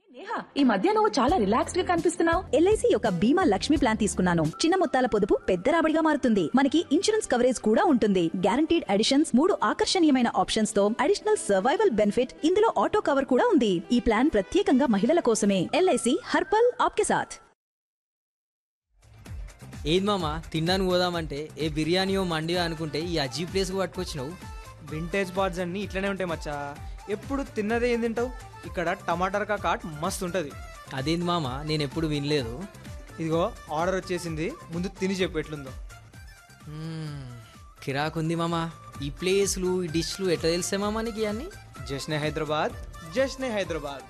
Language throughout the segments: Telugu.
నేహా ఈ మధ్య నువ్వు చాలా రిలాక్స్డ్ గా కనిపిస్తున్నావు ఎల్ఐసి యొక్క బీమా లక్ష్మి ప్లాన్ తీసుకున్నాను చిన్న మొత్తాల పొదుపు పెద్ద రాబడిగా మారుతుంది మనకి ఇన్సూరెన్స్ కవరేజ్ కూడా ఉంటుంది గ్యారంటీడ్ అడిషన్స్ మూడు ఆకర్షణీయమైన ఆప్షన్స్ తో అడిషనల్ సర్వైవల్ బెనిఫిట్ ఇందులో ఆటో కవర్ కూడా ఉంది ఈ ప్లాన్ ప్రత్యేకంగా మహిళల కోసమే ఎల్ఐసి హర్పల్ ఆప్కే సాథ్ ఏది మామ తినడానికి పోదామంటే ఏ బిర్యానీయో మండియో అనుకుంటే ఈ అజీ ప్లేస్కి పట్టుకొచ్చినావు వింటేజ్ బార్డ్స్ అన్ని ఇట్లనే ఉంటాయి మచ్చా ఎప్పుడు తిన్నదే ఏం తింటావు ఇక్కడ టమాటర్ కాట్ మస్తు ఉంటుంది అదేంది మామ నేను ఎప్పుడు వినలేదు ఇదిగో ఆర్డర్ వచ్చేసింది ముందు తిని చెప్పు ఎట్లుందో మ్మ్, కిరాకుంది మామ ఈ ప్లేస్లు ఈ డిష్లు ఎట్లా తెలిసే మామ నీకు ఇవన్నీ జశ్నే హైదరాబాద్ జశ్నే హైదరాబాద్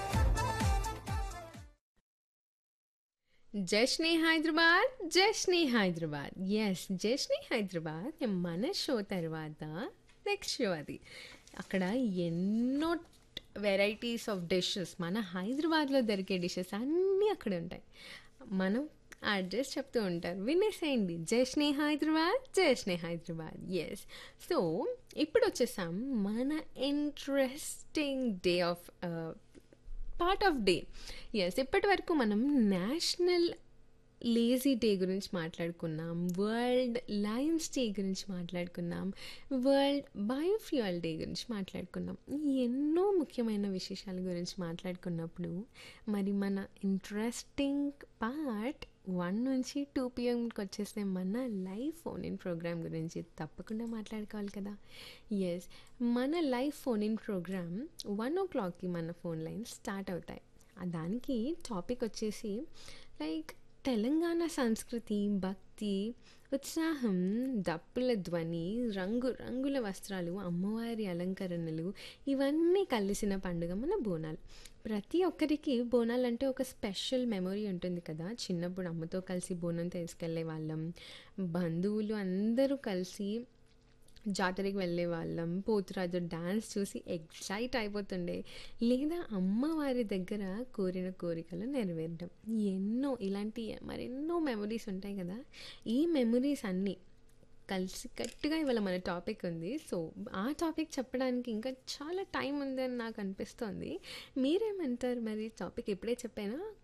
జష్ని హైదరాబాద్ జష్ని హైదరాబాద్ ఎస్ జష్ని హైదరాబాద్ మన షో తర్వాత నెక్స్ట్ షో అది అక్కడ ఎన్నో వెరైటీస్ ఆఫ్ డిషెస్ మన హైదరాబాద్లో దొరికే డిషెస్ అన్నీ అక్కడ ఉంటాయి మనం అడ్రస్ చెప్తూ ఉంటారు వినేసేయండి జష్ని హైదరాబాద్ జష్ని హైదరాబాద్ ఎస్ సో ఇప్పుడు వచ్చేసాం మన interesting day of part of day yes ఇప్పటి వరకు మనం నేషనల్ లేజీ డే గురించి మాట్లాడుకున్నాం వరల్డ్ లయన్స్ డే గురించి మాట్లాడుకున్నాం వరల్డ్ బయోఫ్యూయల్ డే గురించి మాట్లాడుకున్నాం ఈ ఎన్నో ముఖ్యమైన విశేషాల గురించి మాట్లాడుకున్నప్పుడు మరి మన ఇంట్రెస్టింగ్ పార్ట్ వన్ నుంచి టూ పిఎంకి వచ్చేస్తే మన లైవ్ ఫోన్ ఇన్ ప్రోగ్రామ్ గురించి తప్పకుండా మాట్లాడుకోవాలి కదా ఎస్ మన live phone in programme one ఓ క్లాక్కి మన ఫోన్ లైన్ స్టార్ట్ అవుతాయి ఆ దానికి టాపిక్ వచ్చేసి లైక్ తెలంగాణ సంస్కృతి భక్తి ఉత్సాహం దప్పుల ధ్వని రంగు రంగుల వస్త్రాలు అమ్మవారి అలంకరణలు ఇవన్నీ కలిసిన పండుగ మన బోనాలు ప్రతి ఒక్కరికి బోనాలు అంటే ఒక స్పెషల్ మెమొరీ ఉంటుంది కదా చిన్నప్పుడు అమ్మతో కలిసి బోనం తీసుకెళ్లే వాళ్ళం బంధువులు అందరూ కలిసి జాతరకి వెళ్ళే వాళ్ళం పోతురాజు డ్యాన్స్ చూసి ఎక్సైట్ అయిపోతుండే లేదా అమ్మవారి దగ్గర కోరిన కోరికలు నెరవేరడం ఎన్నో ఇలాంటి మరెన్నో మెమరీస్ ఉంటాయి కదా ఈ మెమరీస్ అన్నీ కలిసి కట్టుగా ఇవాళ మన టాపిక్ ఉంది సో ఆ టాపిక్ చెప్పడానికి ఇంకా చాలా టైం ఉందని నాకు అనిపిస్తోంది మీరేమంటారు మరి టాపిక్ ఇప్పుడే చెప్పానా